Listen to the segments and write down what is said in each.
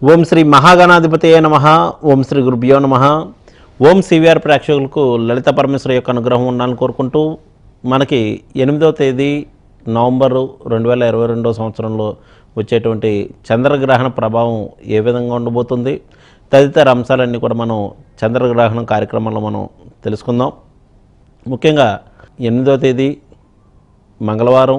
ఓం శ్రీ మహాగణాధిపతియే నమ ఓం శ్రీ గురుభ్యో నమ ఓం సివిఆర్ ప్రేక్షకులకు లలిత పరమేశ్వర యొక్క అనుగ్రహం ఉండాలని కోరుకుంటూ మనకి ఎనిమిదవ తేదీ నవంబరు రెండు వేల ఇరవై రెండవ సంవత్సరంలో వచ్చేటువంటి చంద్రగ్రహణ ప్రభావం ఏ విధంగా ఉండబోతుంది తదితర అంశాలన్నీ కూడా మనం చంద్రగ్రహణం కార్యక్రమంలో మనం తెలుసుకుందాం ముఖ్యంగా ఎనిమిదవ తేదీ మంగళవారం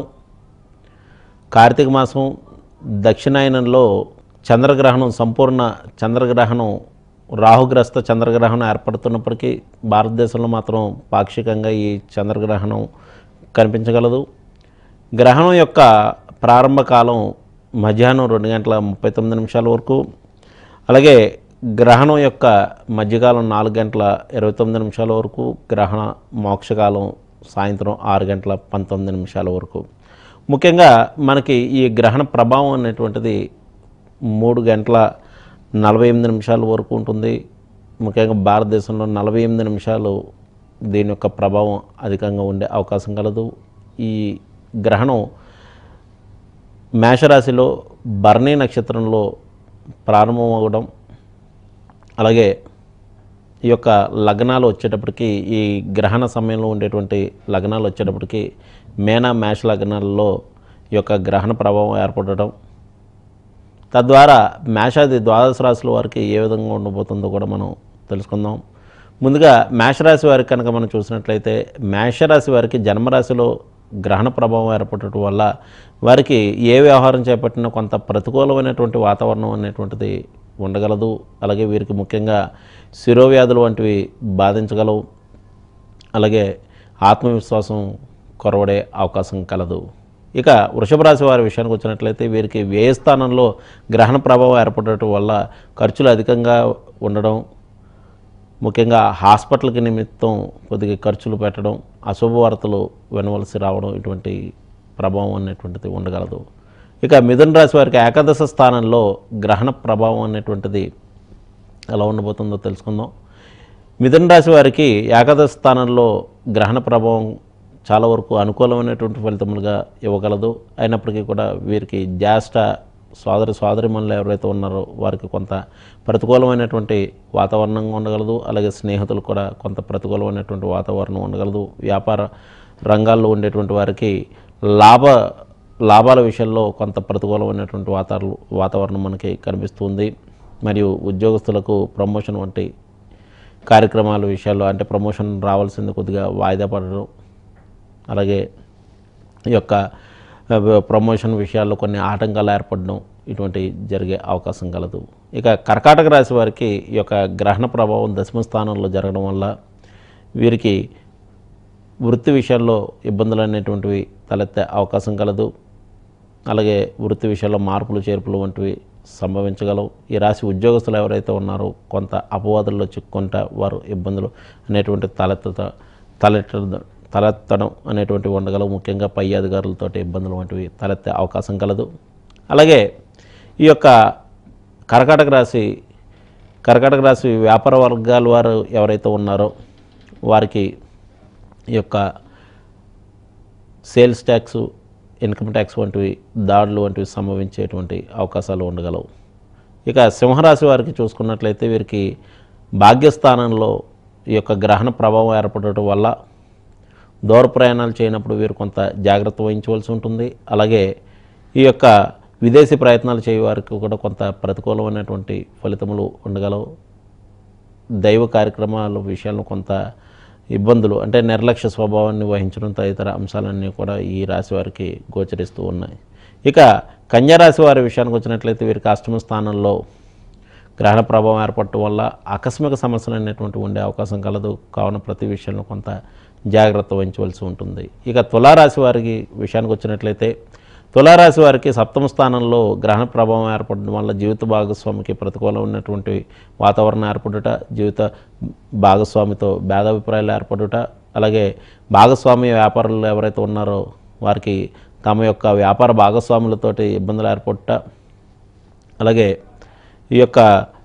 కార్తీక మాసం దక్షిణాయనంలో చంద్రగ్రహణం సంపూర్ణ చంద్రగ్రహణం రాహుగ్రస్త చంద్రగ్రహణం ఏర్పడుతున్నప్పటికీ భారతదేశంలో మాత్రం పాక్షికంగా ఈ చంద్రగ్రహణం కనిపించగలదు గ్రహణం యొక్క ప్రారంభ కాలం మధ్యాహ్నం రెండు గంటల ముప్పై తొమ్మిది నిమిషాల వరకు అలాగే గ్రహణం యొక్క మధ్యకాలం నాలుగు గంటల ఇరవై తొమ్మిది నిమిషాల వరకు గ్రహణ మోక్షకాలం సాయంత్రం ఆరు గంటల పంతొమ్మిది నిమిషాల వరకు ముఖ్యంగా మనకి ఈ గ్రహణ ప్రభావం అనేటువంటిది మూడు గంటల నలభై ఎనిమిది నిమిషాల వరకు ఉంటుంది ముఖ్యంగా భారతదేశంలో నలభై ఎనిమిది నిమిషాలు దీని యొక్క ప్రభావం అధికంగా ఉండే అవకాశం కలదు ఈ గ్రహణం మేషరాశిలో భరణి నక్షత్రంలో ప్రారంభం అవ్వడం అలాగే ఈ యొక్క లగ్నాలు వచ్చేటప్పటికి ఈ గ్రహణ సమయంలో ఉండేటువంటి లగ్నాలు వచ్చేటప్పటికి మేనా మేష లగ్నాలలో ఈ యొక్క గ్రహణ ప్రభావం ఏర్పడటం తద్వారా మేషాది ద్వాదశ రాశుల వారికి ఏ విధంగా ఉండబోతుందో కూడా మనం తెలుసుకుందాం ముందుగా మేషరాశి వారికి కనుక మనం చూసినట్లయితే మేషరాశి వారికి జన్మరాశిలో గ్రహణ ప్రభావం ఏర్పడటం వల్ల వారికి ఏ వ్యవహారం చేపట్టినా కొంత ప్రతికూలమైనటువంటి వాతావరణం అనేటువంటిది ఉండగలదు అలాగే వీరికి ముఖ్యంగా శిరోవ్యాధులు వంటివి బాధించగలవు అలాగే ఆత్మవిశ్వాసం కొరవడే అవకాశం కలదు ఇక వృషభ రాశి వారి విషయానికి వచ్చినట్లయితే వీరికి వ్యయ స్థానంలో గ్రహణ ప్రభావం ఏర్పడటం వల్ల ఖర్చులు అధికంగా ఉండడం ముఖ్యంగా హాస్పిటల్కి నిమిత్తం కొద్దిగా ఖర్చులు పెట్టడం అశుభ వార్తలు వినవలసి రావడం ఇటువంటి ప్రభావం అనేటువంటిది ఉండగలదు ఇక మిథున రాశి వారికి ఏకాదశ స్థానంలో గ్రహణ ప్రభావం అనేటువంటిది ఎలా ఉండబోతుందో తెలుసుకుందాం మిథున రాశి వారికి ఏకాదశ స్థానంలో గ్రహణ ప్రభావం చాలా వరకు అనుకూలమైనటువంటి ఫలితములుగా ఇవ్వగలదు అయినప్పటికీ కూడా వీరికి జ్యేష్ఠ సోదరి సోదరిమణులు ఎవరైతే ఉన్నారో వారికి కొంత ప్రతికూలమైనటువంటి వాతావరణంగా ఉండగలదు అలాగే స్నేహితులు కూడా కొంత ప్రతికూలమైనటువంటి వాతావరణం ఉండగలదు వ్యాపార రంగాల్లో ఉండేటువంటి వారికి లాభ లాభాల విషయంలో కొంత ప్రతికూలమైనటువంటి వాతావరణం వాతావరణం మనకి కనిపిస్తుంది మరియు ఉద్యోగస్తులకు ప్రమోషన్ వంటి కార్యక్రమాల విషయాల్లో అంటే ప్రమోషన్ రావాల్సింది కొద్దిగా వాయిదా పడడం అలాగే ఈ యొక్క ఆ, ప్రమోషన్ విషయాల్లో కొన్ని ఆటంకాలు ఏర్పడడం ఇటువంటి జరిగే అవకాశం కలదు ఇక కర్కాటక రాశి వారికి ఈ యొక్క గ్రహణ ప్రభావం దశమ స్థానంలో జరగడం వల్ల వీరికి వృత్తి విషయాల్లో ఇబ్బందులు అనేటువంటివి తలెత్తే అవకాశం కలదు అలాగే వృత్తి విషయాల్లో మార్పులు చేర్పులు వంటివి సంభవించగలవు ఈ రాశి ఉద్యోగస్తులు ఎవరైతే ఉన్నారో కొంత అపవాదుల్లో చిక్కుంటా వారు ఇబ్బందులు అనేటువంటి తలెత్త తలెత్త తలెత్తడం అనేటువంటి ఉండగలవు ముఖ్యంగా పై అధికారులతో ఇబ్బందులు వంటివి తలెత్తే అవకాశం కలదు అలాగే ఈ యొక్క కర్కాటక రాశి కర్కాటక రాశి వ్యాపార వర్గాల వారు ఎవరైతే ఉన్నారో వారికి ఈ యొక్క సేల్స్ ట్యాక్స్ ఇన్కమ్ ట్యాక్స్ వంటివి దాడులు వంటివి సంభవించేటువంటి అవకాశాలు ఉండగలవు ఇక సింహరాశి వారికి చూసుకున్నట్లయితే వీరికి భాగ్యస్థానంలో ఈ యొక్క గ్రహణ ప్రభావం ఏర్పడటం వల్ల దూర ప్రయాణాలు చేయనప్పుడు వీరు కొంత జాగ్రత్త వహించవలసి ఉంటుంది అలాగే ఈ యొక్క విదేశీ ప్రయత్నాలు చేయ వారికి కూడా కొంత ప్రతికూలమైనటువంటి ఫలితములు ఉండగలవు దైవ కార్యక్రమాల విషయాల్లో కొంత ఇబ్బందులు అంటే నిర్లక్ష్య స్వభావాన్ని వహించడం తదితర అంశాలన్నీ కూడా ఈ రాశి వారికి గోచరిస్తూ ఉన్నాయి ఇక కన్యా రాశి వారి విషయానికి వచ్చినట్లయితే వీరికి అష్టమ స్థానంలో గ్రహణ ప్రభావం ఏర్పడటం వల్ల ఆకస్మిక సమస్యలు అనేటువంటి ఉండే అవకాశం కలదు కావున ప్రతి విషయంలో కొంత జాగ్రత్త వహించవలసి ఉంటుంది ఇక తులారాశి వారికి విషయానికి వచ్చినట్లయితే తులారాశి వారికి సప్తమ స్థానంలో గ్రహణ ప్రభావం ఏర్పడడం వల్ల జీవిత భాగస్వామికి ప్రతికూలం ఉన్నటువంటి వాతావరణం ఏర్పడుట జీవిత భాగస్వామితో భేదాభిప్రాయాలు ఏర్పడుట అలాగే భాగస్వామి వ్యాపారులు ఎవరైతే ఉన్నారో వారికి తమ యొక్క వ్యాపార భాగస్వాములతోటి ఇబ్బందులు ఏర్పడుట అలాగే ఈ యొక్క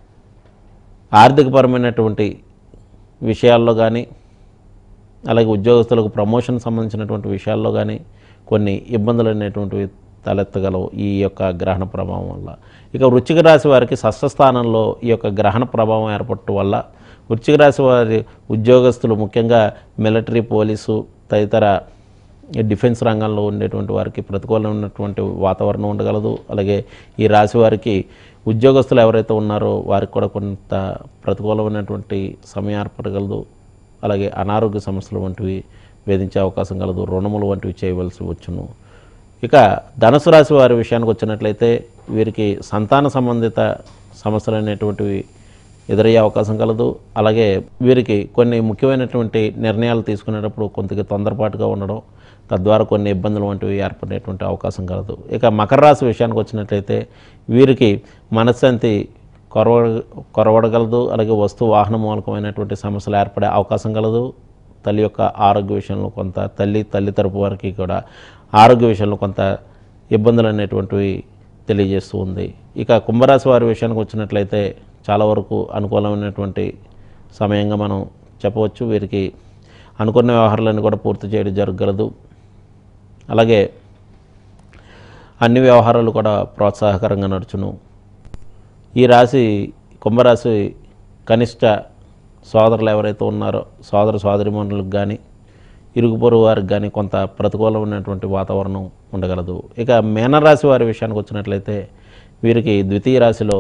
ఆర్థికపరమైనటువంటి విషయాల్లో కానీ అలాగే ఉద్యోగస్తులకు ప్రమోషన్ సంబంధించినటువంటి విషయాల్లో కానీ కొన్ని ఇబ్బందులు అనేటువంటివి తలెత్తగలవు ఈ యొక్క గ్రహణ ప్రభావం వల్ల ఇక వృశ్చిక రాశి వారికి షష్ఠ స్థానంలో ఈ యొక్క గ్రహణ ప్రభావం ఏర్పడటం వల్ల వృశ్చిక రాశి వారి ఉద్యోగస్తులు ముఖ్యంగా మిలిటరీ పోలీసు తదితర ఈ డిఫెన్స్ రంగంలో ఉండేటువంటి వారికి ప్రతికూలమైనటువంటి వాతావరణం ఉండగలదు అలాగే ఈ రాశి వారికి ఉద్యోగస్తులు ఎవరైతే ఉన్నారో వారికి కూడా కొంత ప్రతికూలమైనటువంటి సమయం ఏర్పడగలదు అలాగే అనారోగ్య సమస్యలు వంటివి వేధించే అవకాశం కలదు రుణములు వంటివి చేయవలసి వచ్చును ఇక ధనుసు రాశి వారి విషయానికి వచ్చినట్లయితే వీరికి సంతాన సంబంధిత సమస్యలు అనేటువంటివి ఎదురయ్యే అవకాశం కలదు అలాగే వీరికి కొన్ని ముఖ్యమైనటువంటి నిర్ణయాలు తీసుకునేటప్పుడు కొంత తొందరపాటుగా ఉండడం తద్వారా కొన్ని ఇబ్బందులు వంటివి ఏర్పడేటువంటి అవకాశం కలదు ఇక మకర రాశి విషయానికి వచ్చినట్లయితే వీరికి మనశ్శాంతి కొరవ కొరవడగలదు అలాగే వస్తు వాహన మూలకమైనటువంటి సమస్యలు ఏర్పడే అవకాశం కలదు తల్లి యొక్క ఆరోగ్య విషయంలో కొంత తల్లి తల్లి తరపు వారికి కూడా ఆరోగ్య విషయంలో కొంత ఇబ్బందులు అనేటువంటివి తెలియజేస్తూ ఉంది ఇక కుంభరాశి వారి విషయానికి వచ్చినట్లయితే చాలా వరకు అనుకూలమైనటువంటి సమయంగా మనం చెప్పవచ్చు వీరికి అనుకున్న వ్యవహారాలన్నీ కూడా పూర్తి చేయడం జరగగలదు అలాగే అన్ని వ్యవహారాలు కూడా ప్రోత్సాహకరంగా నడుచును ఈ రాశి కుంభరాశి కనిష్ట సోదరులు ఎవరైతే ఉన్నారో సోదర సోదరిమణులకు కానీ ఇరుగు పొరుగు వారికి కానీ కొంత ప్రతికూలమైనటువంటి వాతావరణం ఉండగలదు ఇక మీనరాశి వారి విషయానికి వచ్చినట్లయితే వీరికి ద్వితీయ రాశిలో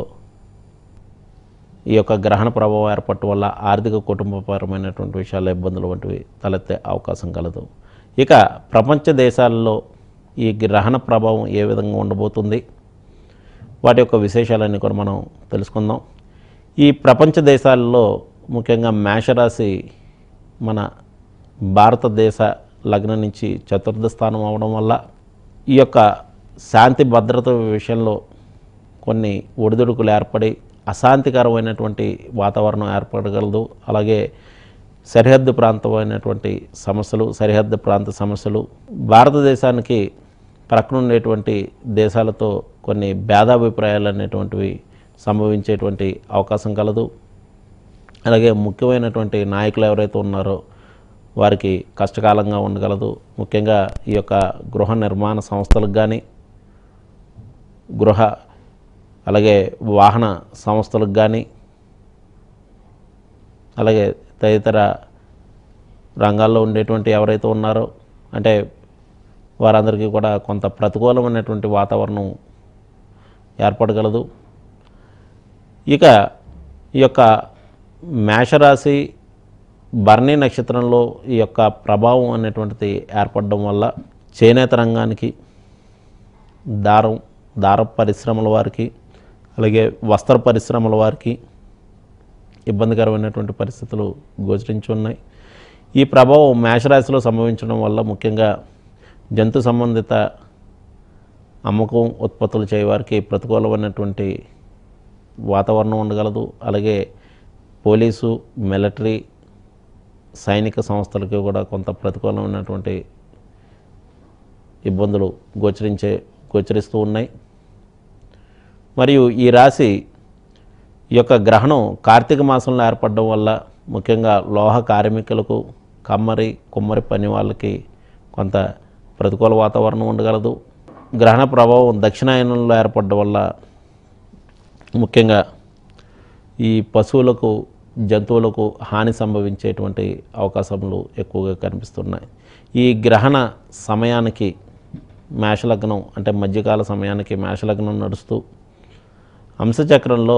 ఈ యొక్క గ్రహణ ప్రభావం ఏర్పడటం వల్ల ఆర్థిక కుటుంబపరమైనటువంటి విషయాల్లో ఇబ్బందులు వంటివి తలెత్తే అవకాశం కలదు ఇక ప్రపంచ దేశాల్లో ఈ గ్రహణ ప్రభావం ఏ విధంగా ఉండబోతుంది వాటి యొక్క విశేషాలన్నీ కూడా మనం తెలుసుకుందాం ఈ ప్రపంచ దేశాల్లో ముఖ్యంగా మేషరాశి మన భారతదేశ లగ్నం నుంచి చతుర్థ స్థానం అవడం వల్ల ఈ యొక్క శాంతి భద్రత విషయంలో కొన్ని ఒడిదుడుకులు ఏర్పడి అశాంతికరమైనటువంటి వాతావరణం ఏర్పడగలదు అలాగే సరిహద్దు ప్రాంతమైనటువంటి సమస్యలు సరిహద్దు ప్రాంత సమస్యలు భారతదేశానికి ప్రక్కన ఉండేటువంటి దేశాలతో కొన్ని భేదాభిప్రాయాలు అనేటువంటివి సంభవించేటువంటి అవకాశం కలదు అలాగే ముఖ్యమైనటువంటి నాయకులు ఎవరైతే ఉన్నారో వారికి కష్టకాలంగా ఉండగలదు ముఖ్యంగా ఈ యొక్క గృహ నిర్మాణ సంస్థలకు కానీ గృహ అలాగే వాహన సంస్థలకు కానీ అలాగే తదితర రంగాల్లో ఉండేటువంటి ఎవరైతే ఉన్నారో అంటే వారందరికీ కూడా కొంత ప్రతికూలమైనటువంటి వాతావరణం ఏర్పడగలదు ఇక ఈ యొక్క మేషరాశి భరణి నక్షత్రంలో ఈ యొక్క ప్రభావం అనేటువంటిది ఏర్పడడం వల్ల చేనేత రంగానికి దారం దార పరిశ్రమల వారికి అలాగే వస్త్ర పరిశ్రమల వారికి ఇబ్బందికరమైనటువంటి పరిస్థితులు గోచరించి ఉన్నాయి ఈ ప్రభావం మేషరాశిలో సంభవించడం వల్ల ముఖ్యంగా జంతు సంబంధిత అమ్మకం ఉత్పత్తులు చేయవారికి ప్రతికూలమైనటువంటి వాతావరణం ఉండగలదు అలాగే పోలీసు మిలిటరీ సైనిక సంస్థలకి కూడా కొంత ప్రతికూలమైనటువంటి ఇబ్బందులు గోచరించే గోచరిస్తూ ఉన్నాయి మరియు ఈ రాశి ఈ యొక్క గ్రహణం కార్తీక మాసంలో ఏర్పడడం వల్ల ముఖ్యంగా లోహ కార్మికులకు కమ్మరి కుమ్మరి పని వాళ్ళకి కొంత ప్రతికూల వాతావరణం ఉండగలదు గ్రహణ ప్రభావం దక్షిణాయనంలో ఏర్పడడం వల్ల ముఖ్యంగా ఈ పశువులకు జంతువులకు హాని సంభవించేటువంటి అవకాశములు ఎక్కువగా కనిపిస్తున్నాయి ఈ గ్రహణ సమయానికి మేషలగ్నం అంటే మధ్యకాల సమయానికి మేషలగ్నం నడుస్తూ అంశచక్రంలో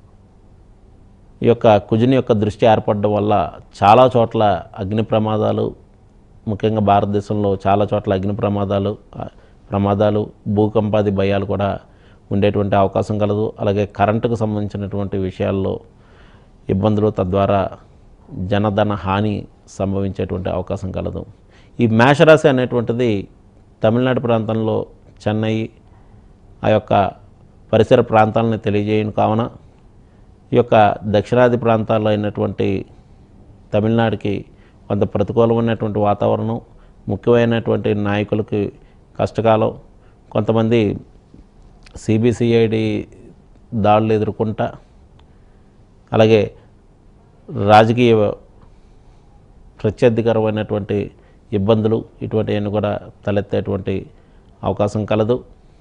ఈ యొక్క కుజుని యొక్క దృష్టి ఏర్పడడం వల్ల చాలా చోట్ల అగ్ని ప్రమాదాలు ముఖ్యంగా భారతదేశంలో చాలా చోట్ల అగ్ని ప్రమాదాలు ఆ, ప్రమాదాలు భూకంపాది భయాలు కూడా ఉండేటువంటి అవకాశం కలదు అలాగే కరెంటుకు సంబంధించినటువంటి విషయాల్లో ఇబ్బందులు తద్వారా జనధన హాని సంభవించేటువంటి అవకాశం కలదు ఈ మేషరాశి అనేటువంటిది తమిళనాడు ప్రాంతంలో చెన్నై ఆ యొక్క పరిసర ప్రాంతాలను తెలియజేయను కావున ఈ యొక్క దక్షిణాది ప్రాంతాల్లో అయినటువంటి తమిళనాడుకి కొంత ప్రతికూలమైనటువంటి వాతావరణం ముఖ్యమైనటువంటి నాయకులకి కష్టకాలం కొంతమంది సిబిసిఐడి దాడులు ఎదుర్కొంటా అలాగే రాజకీయ ప్రత్యర్థికరమైనటువంటి ఇబ్బందులు ఇటువంటివన్నీ కూడా తలెత్తేటువంటి అవకాశం కలదు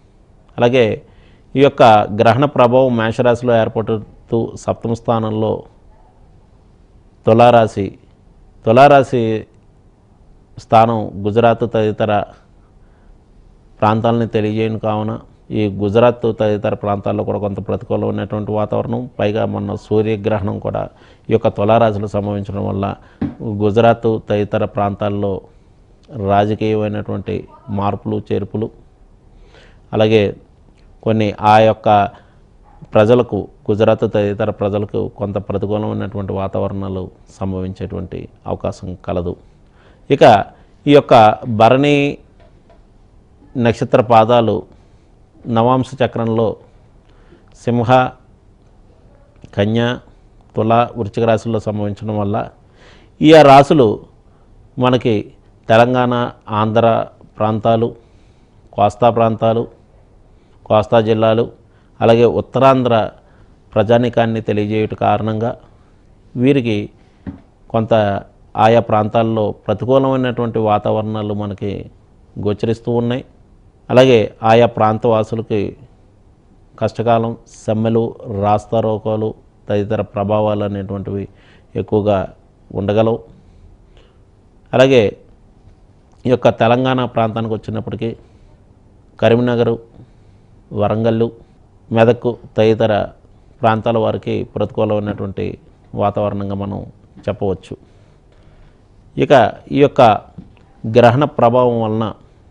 అలాగే ఈ యొక్క గ్రహణ ప్రభావం మేషరాశిలో ఏర్పడుతూ సప్తమ స్థానంలో తులారాశి తులారాశి స్థానం గుజరాత్ తదితర ప్రాంతాలని తెలియజేయను కావున ఈ గుజరాత్ తదితర ప్రాంతాల్లో కూడా కొంత ప్రతికూలమైనటువంటి వాతావరణం పైగా మొన్న సూర్యగ్రహణం కూడా ఈ యొక్క తులారాశిలో సంభవించడం వల్ల గుజరాత్ తదితర ప్రాంతాల్లో రాజకీయమైనటువంటి మార్పులు చేర్పులు అలాగే కొన్ని ఆ యొక్క ప్రజలకు గుజరాత్ తదితర ప్రజలకు కొంత ప్రతికూలమైనటువంటి వాతావరణాలు సంభవించేటువంటి అవకాశం కలదు ఇక ఈ యొక్క భరణి నక్షత్ర పాదాలు నవాంశ చక్రంలో సింహ కన్య తుల వృశ్చిక రాశుల్లో సంభవించడం వల్ల ఈ ఆ రాశులు మనకి తెలంగాణ ఆంధ్ర ప్రాంతాలు కోస్తా ప్రాంతాలు కోస్తా జిల్లాలు అలాగే ఉత్తరాంధ్ర ప్రజానికాన్ని తెలియజేయుట కారణంగా వీరికి కొంత ఆయా ప్రాంతాల్లో ప్రతికూలమైనటువంటి వాతావరణాలు మనకి గోచరిస్తూ ఉన్నాయి అలాగే ఆయా ప్రాంతవాసులకి కష్టకాలం సమ్మెలు రాస్తారోకోలు తదితర ప్రభావాలు అనేటువంటివి ఎక్కువగా ఉండగలవు అలాగే ఈ యొక్క తెలంగాణ ప్రాంతానికి వచ్చినప్పటికీ కరీంనగరు వరంగల్లు మెదక్ తదితర ప్రాంతాల వారికి ప్రతికూలమైనటువంటి వాతావరణంగా మనం చెప్పవచ్చు ఇక ఈ యొక్క గ్రహణ ప్రభావం వలన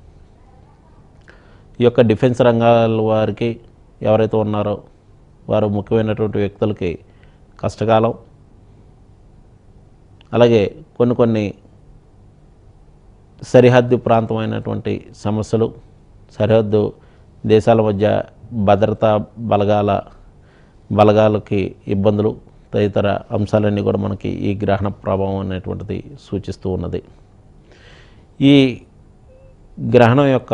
ఈ యొక్క డిఫెన్స్ రంగాల వారికి ఎవరైతే ఉన్నారో వారు ముఖ్యమైనటువంటి వ్యక్తులకి కష్టకాలం అలాగే కొన్ని కొన్ని సరిహద్దు ప్రాంతమైనటువంటి సమస్యలు సరిహద్దు దేశాల మధ్య భద్రతా బలగాల బలగాలకి ఇబ్బందులు తదితర అంశాలన్నీ కూడా మనకి ఈ గ్రహణ ప్రభావం అనేటువంటిది సూచిస్తూ ఉన్నది ఈ గ్రహణం యొక్క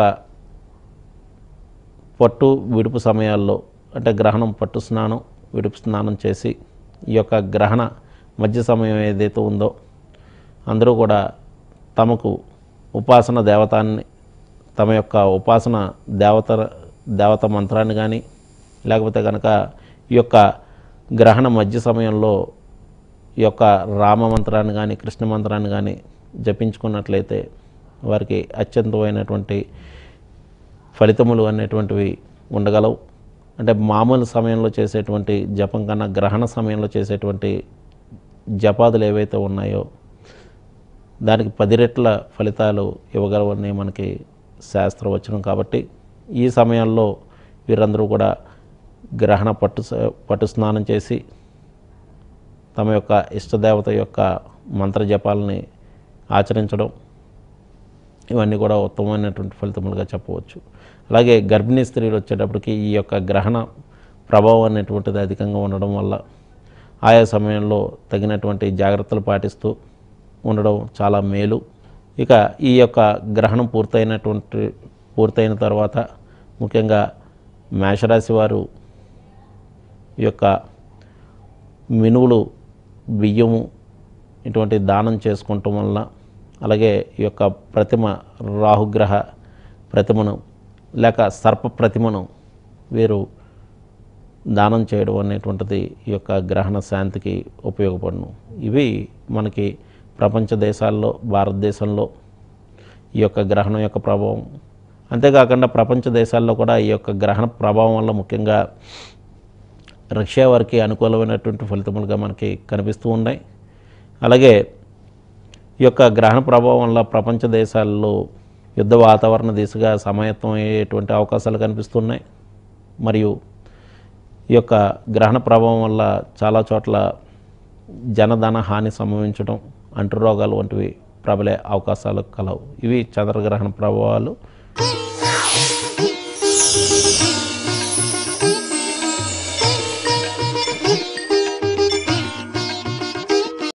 పట్టు విడుపు సమయాల్లో అంటే గ్రహణం పట్టు స్నానం విడుపు స్నానం చేసి ఈ యొక్క గ్రహణ మధ్య సమయం ఏదైతే ఉందో అందరూ కూడా తమకు ఉపాసన దేవతాన్ని తమ యొక్క ఉపాసన దేవత దేవత మంత్రాన్ని కానీ లేకపోతే కనుక ఈ యొక్క గ్రహణ మధ్య సమయంలో ఈ యొక్క రామ మంత్రాన్ని కానీ కృష్ణ మంత్రాన్ని కానీ జపించుకున్నట్లయితే వారికి అత్యంతమైనటువంటి ఫలితములు అనేటువంటివి ఉండగలవు అంటే మామూలు సమయంలో చేసేటువంటి జపం కన్నా గ్రహణ సమయంలో చేసేటువంటి జపాదులు ఏవైతే ఉన్నాయో దానికి పది రెట్ల ఫలితాలు ఇవ్వగలవని మనకి శాస్త్రవచనం కాబట్టి ఈ సమయంలో వీరందరూ కూడా గ్రహణ పట్టు స- పట్టు స్నానం చేసి తమ యొక్క ఇష్టదేవత యొక్క మంత్ర జపాలని ఆచరించడం ఇవన్నీ కూడా ఉత్తమమైనటువంటి ఫలితములుగా చెప్పవచ్చు అలాగే గర్భిణీ స్త్రీలు వచ్చేటప్పటికి ఈ యొక్క గ్రహణ ప్రభావం అనేటువంటిది అధికంగా ఉండడం వల్ల ఆయా సమయంలో తగినటువంటి జాగ్రత్తలు పాటిస్తూ ఉండడం చాలా మేలు ఇక ఈ యొక్క గ్రహణం పూర్తయినటువంటి పూర్తయిన తర్వాత ముఖ్యంగా మేషరాశి వారు ఈ యొక్క మినువులు బియ్యము ఇటువంటి దానం చేసుకోవటం వలన అలాగే ఈ యొక్క ప్రతిమ రాహుగ్రహ ప్రతిమను లేక సర్ప ప్రతిమను వీరు దానం చేయడం అనేటువంటిది ఈ యొక్క గ్రహణ శాంతికి ఉపయోగపడును ఇవి మనకి ప్రపంచ దేశాల్లో భారతదేశంలో ఈ యొక్క గ్రహణం యొక్క ప్రభావం అంతేకాకుండా ప్రపంచ దేశాల్లో కూడా ఈ యొక్క గ్రహణ ప్రభావం వల్ల ముఖ్యంగా రష్యా వారికి అనుకూలమైనటువంటి ఫలితములుగా మనకి కనిపిస్తూ ఉన్నాయి అలాగే ఈ యొక్క గ్రహణ ప్రభావం వల్ల ప్రపంచ దేశాల్లో యుద్ధ వాతావరణ దిశగా సమాయత్తం అయ్యేటువంటి అవకాశాలు కనిపిస్తున్నాయి మరియు ఈ యొక్క గ్రహణ ప్రభావం వల్ల చాలా చోట్ల జనధన హాని సంభవించడం అంటురోగాలు వంటివి ప్రబలే అవకాశాలు కలవు ఇవి చంద్రగ్రహణ ప్రభావాలు